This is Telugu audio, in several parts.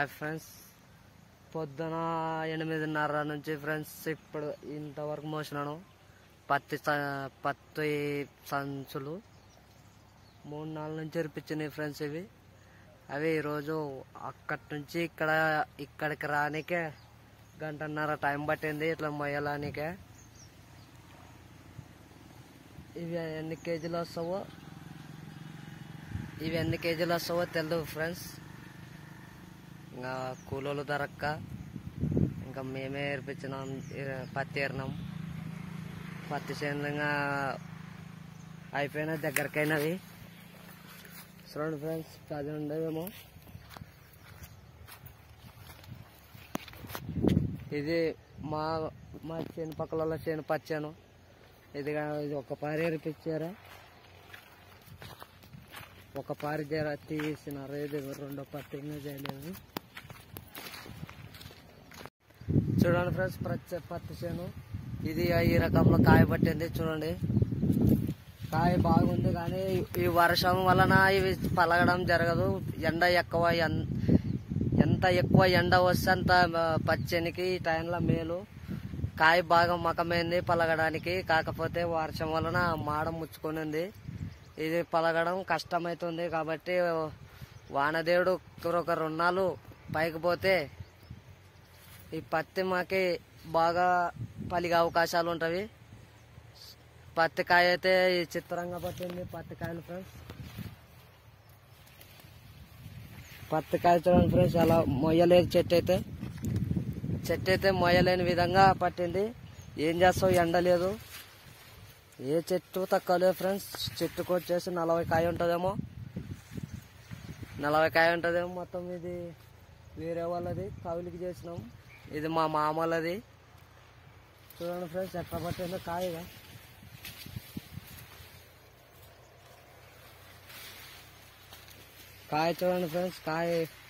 హాయ్ ఫ్రెండ్స్ పొద్దున ఎనిమిదిన్నర నుంచి ఫ్రెండ్స్ ఇప్పుడు ఇంతవరకు మోసినాను పత్తి స- పత్తి సంచులు మూడు నాలుగు నుంచి ఎరిపించినాయి ఫ్రెండ్స్ ఇవి అవి ఈరోజు అక్కడి నుంచి ఇక్కడ ఇక్కడికి రానికే గంటన్నర టైం పట్టింది ఇట్లా మొయ్యలానికే ఇవి ఎన్ని కేజీలు వస్తావో ఇవి ఎన్ని కేజీలు వస్తావో తెలియదు ఫ్రెండ్స్ ఇంకా కూలోళ్ళు దొరక్క ఇంకా మేమే ఏర్పించినాం ఏ- పత్తి ఏరినాం పత్తి చేనులు ఇంకా అయిపోయిన దగ్గరకైనవి చూడండి ఫ్రెండ్స్ పది ఉండేవేమో ఇది మా మా చేను పక్కల చేను పచ్చాను ఇది గా- ఇది ఒక పారి ఏర్పించారా ఒక పారి జర తీసినారు ఇది రెండో పత్తి ఇంకా చేయలేదు చూడండి ఫ్రెండ్స్ ప్రతి పత్తి చేను ఇది ఈ రకంలో కాయ పట్టింది చూడండి కాయ బాగుంది కానీ ఈ వర్షం వలన ఇవి పలగడం జరగదు ఎండ ఎక్కువ ఎన్- ఎంత ఎక్కువ ఎండ వస్తే అంత ఆ, పచ్చనికి ఈ టైంలో మేలు కాయ బాగా మకమైంది పలగడానికి కాకపోతే వర్షం వలన మాడ ముచ్చుకొని ఇది పలగడం కష్టమవుతుంది కాబట్టి వానదేవుడు ఒక రెండు నాలుగు పైకి పోతే ఈ పత్తి మాకి బాగా పలిగే అవకాశాలు ఉంటవి పత్తి కాయ అయితే ఈ చిత్రంగా పట్టింది పత్తి కాయలు ఫ్రెండ్స్ పత్తి కాయ చూడండి ఫ్రెండ్స్ అలా మొయ్యలేదు చెట్టు అయితే చెట్టు అయితే మొయ్యలేని విధంగా పట్టింది ఏం చేస్తావు ఎండ లేదు ఏ చెట్టు తక్కువ లేదు ఫ్రెండ్స్ చెట్టుకు వచ్చేసి నలభై కాయ ఉంటుందేమో నలభై కాయ ఉంటుందేమో మొత్తం ఇది వేరే వాళ్ళది కవులికి చేసినాం ఇది మా మామలది చూడండి ఫ్రెండ్స్ ఎట్లా పట్టిందో కాయగా కాయ చూడండి ఫ్రెండ్స్ కాయ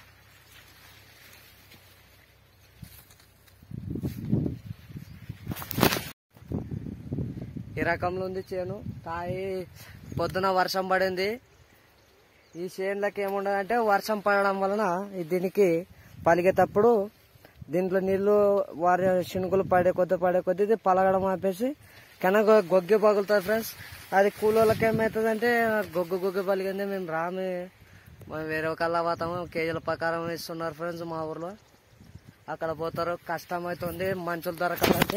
ఈ రకంలో ఉంది చేను కాయ పొద్దున వర్షం పడింది ఈ చేనులకి ఏముండదంటే వర్షం పడడం వలన ఈ దీనికి పలిగేటప్పుడు దీంట్లో నీళ్లు వారి శనుగులు పడే కొద్ది పడే కొద్ది ఇది పలగడం ఆపేసి కనుక గొగ్గి పగులుతుంది ఫ్రెండ్స్ అది కూలోళ్ళకి ఏమవుతుందంటే గొగ్గు గొగ్గు పలిగింది మేము రామి మేము వేరే కల్లా పోతాము కేజీల ప్రకారం ఇస్తున్నారు ఫ్రెండ్స్ మా ఊర్లో అక్కడ పోతారు కష్టం అవుతుంది మంచులు దొరకాలంటే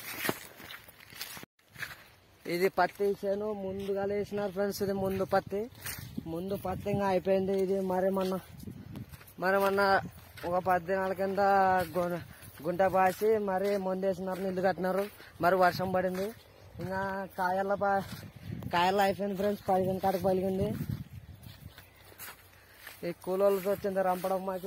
ఇది పత్తి చేను ముందుగా వేసినారు ఫ్రెండ్స్ ఇది ముందు పత్తి ముందు పత్తి ఇంకా అయిపోయింది ఇది మరి మొన్న మరి మొన్న ఒక పది దినాల కింద గు- గుంట పాసి మరి మందేసినారు నీళ్లు కట్టినారు మరి వర్షం పడింది ఇంకా కాయల్లో పా కాయల్లో అయిపోయింది ఫ్రెండ్స్ పదిహేను కాడకు పలిగింది ఈ కూలోళ్ళతో వచ్చింది రంపడం మాకి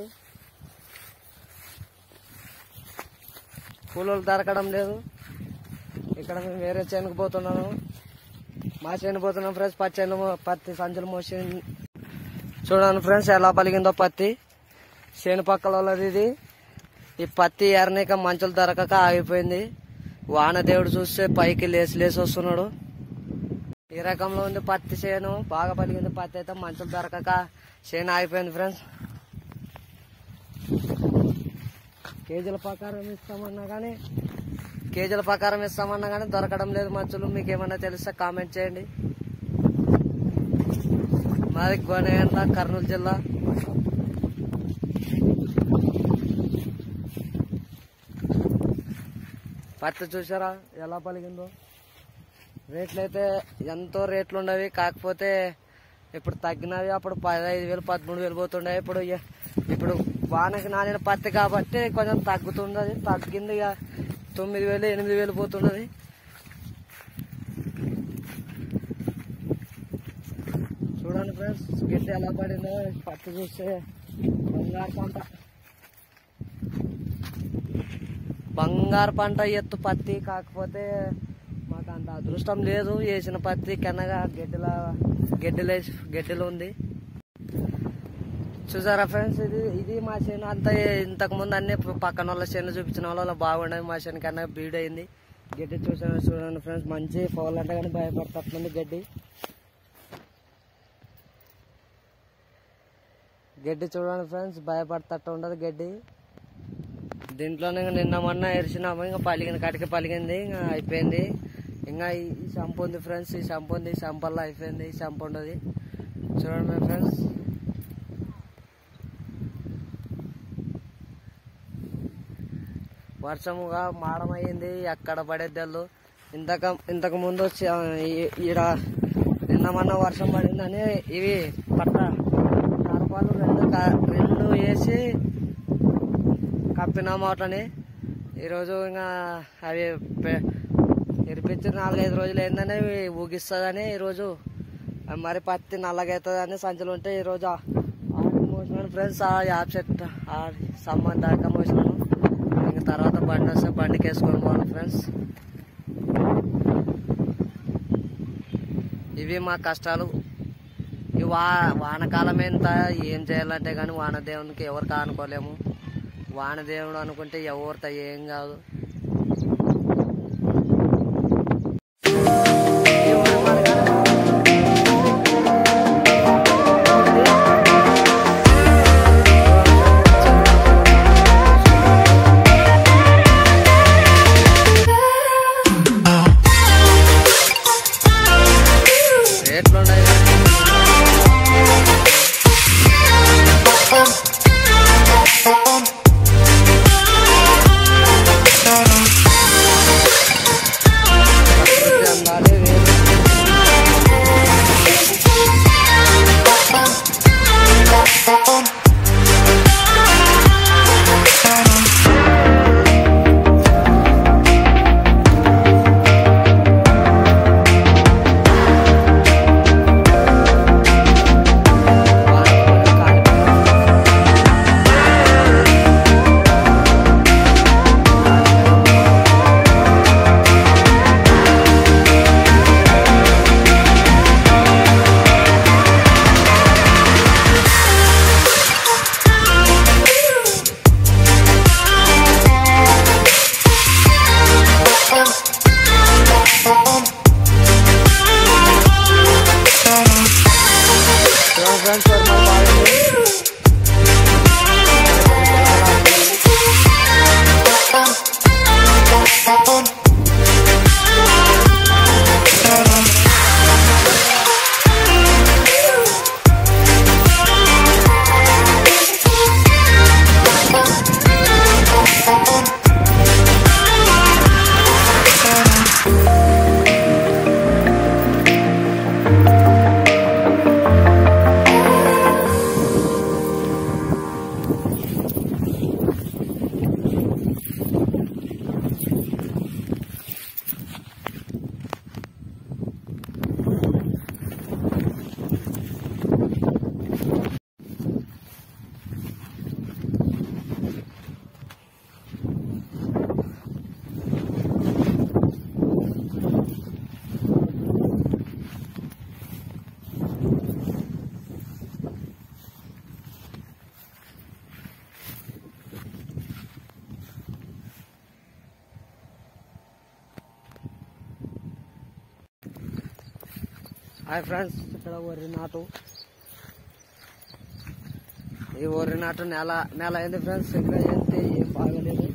కూలోళ్ళు దొరకడం లేదు ఇక్కడ మేము వేరే చేనుకు పోతున్నాను మా చేను పోతున్నాం ఫ్రెండ్స్ పత్తి చేను పత్తి సంచులు మోసి చూడండి ఫ్రెండ్స్ ఎలా పలిగిందో పత్తి చేను పక్కల వాళ్ళది ఇది ఈ పత్తి ఎరనిక మంచులు దొరకక ఆగిపోయింది వాన దేవుడు చూస్తే పైకి లేసి లేసి వస్తున్నాడు ఈ రకంలో ఉంది పత్తి చేను బాగా పలిగింది పత్తి అయితే మంచులు దొరకక చేను ఆగిపోయింది ఫ్రెండ్స్ కేజీల ప్రకారం ఇస్తామన్నా కానీ కేజీల ప్రకారం ఇస్తామన్నా కానీ దొరకడం లేదు మంచులు మీకు ఏమన్నా తెలిస్తే కామెంట్ చేయండి మాది గోనెగంట కర్నూలు జిల్లా పత్తి చూసారా ఎలా పలిగిందో రేట్లు అయితే ఎంతో రేట్లు ఉండవి కాకపోతే ఇప్పుడు తగ్గినవి అప్పుడు పదహైదు వేలు పదమూడు వేలు పోతుండే ఇప్పుడు ఇక- ఇప్పుడు వానకి నానిన పత్తి కాబట్టి కొంచెం తగ్గుతున్నది తగ్గింది ఇక తొమ్మిది వేలు ఎనిమిది వేలు పోతున్నది చూడండి ఫ్రెండ్స్ గిడ్డ ఎలా పడిందో పత్తి చూస్తే బంగారు పంట బంగారు పంట ఎత్తు పత్తి కాకపోతే మాకు అంత అదృష్టం లేదు వేసిన పత్తి కెనగా గడ్డిలా గడ్డిలో గడ్డిలో ఉంది చూసారా ఫ్రెండ్స్ ఇది ఇది మా చేను అంతా ఇంతకు ముందు అన్ని పక్కన వాళ్ళ చేను చూపించిన వాళ్ళ బాగుండేది మా చేను కన్నా బీడ్ అయింది గడ్డి చూసాను చూడండి ఫ్రెండ్స్ మంచి పోవాలంటే కానీ భయపడుతుంది గడ్డి గడ్డి చూడండి ఫ్రెండ్స్ భయపడతట్టు ఉండదు గడ్డి దీంట్లోనే ఇంకా నిన్న మొన్న ఎరిచినాము ఇంకా పలిగింది కటిక పలిగింది ఇంకా అయిపోయింది ఇంకా ఈ ఈ షంపు ఉంది ఫ్రెండ్స్ ఈ షంపు ఉంది ఈ షంపల్లో అయిపోయింది ఈ షంపు ఉండదు చూడండి ఫ్రెండ్స్ వర్షముగా మాడమయ్యింది ఎక్కడ పడేద్దెళ్ళు ఇంతక ఇంతకు ముందు చ- ఈ- ఈడ నిన్న మొన్న వర్షం పడిందని ఇవి పట్ట కరపాలు రెండు క- రెండు వేసి కప్పినాము వాటిని ఈరోజు ఇంకా అవి పె- ఇరిపించి నాలుగైదు రోజులు ఏందని ఊగిస్తుందని ఈరోజు అవి మరి పత్తి నల్లగవుతుందని సంచులు ఉంటే ఈరోజు ఆ- ఆడికి మోసినాను ఫ్రెండ్స్ ఆ యాప్ సెట్ ఆ సమ్మర్ దాకా మోసినాను ఇంకా తర్వాత బండి వస్తే బండికి వేసుకొని పోవాలి ఫ్రెండ్స్ ఇవి మా కష్టాలు ఈ వా వానకాలం ఎంత ఏం చేయాలంటే కానీ వానదేవునికి ఎవరికి ఆనుకోలేము వానదేవుడు అనుకుంటే ఎవరితో ఏం కాదు ఈ ఊరి మనగానే రేట్లు ఉన్నాయి ప్రకృతి అందాలే వేరు చూడండి ఫ్రెండ్స్ వర్మ బాగుంది హాయ్ ఫ్రెండ్స్ ఇక్కడ వరి నాటు ఈ వరి నాటు నెల నెల అయింది ఫ్రెండ్స్ ఇంకా ఏంటి ఏం బాగలేదు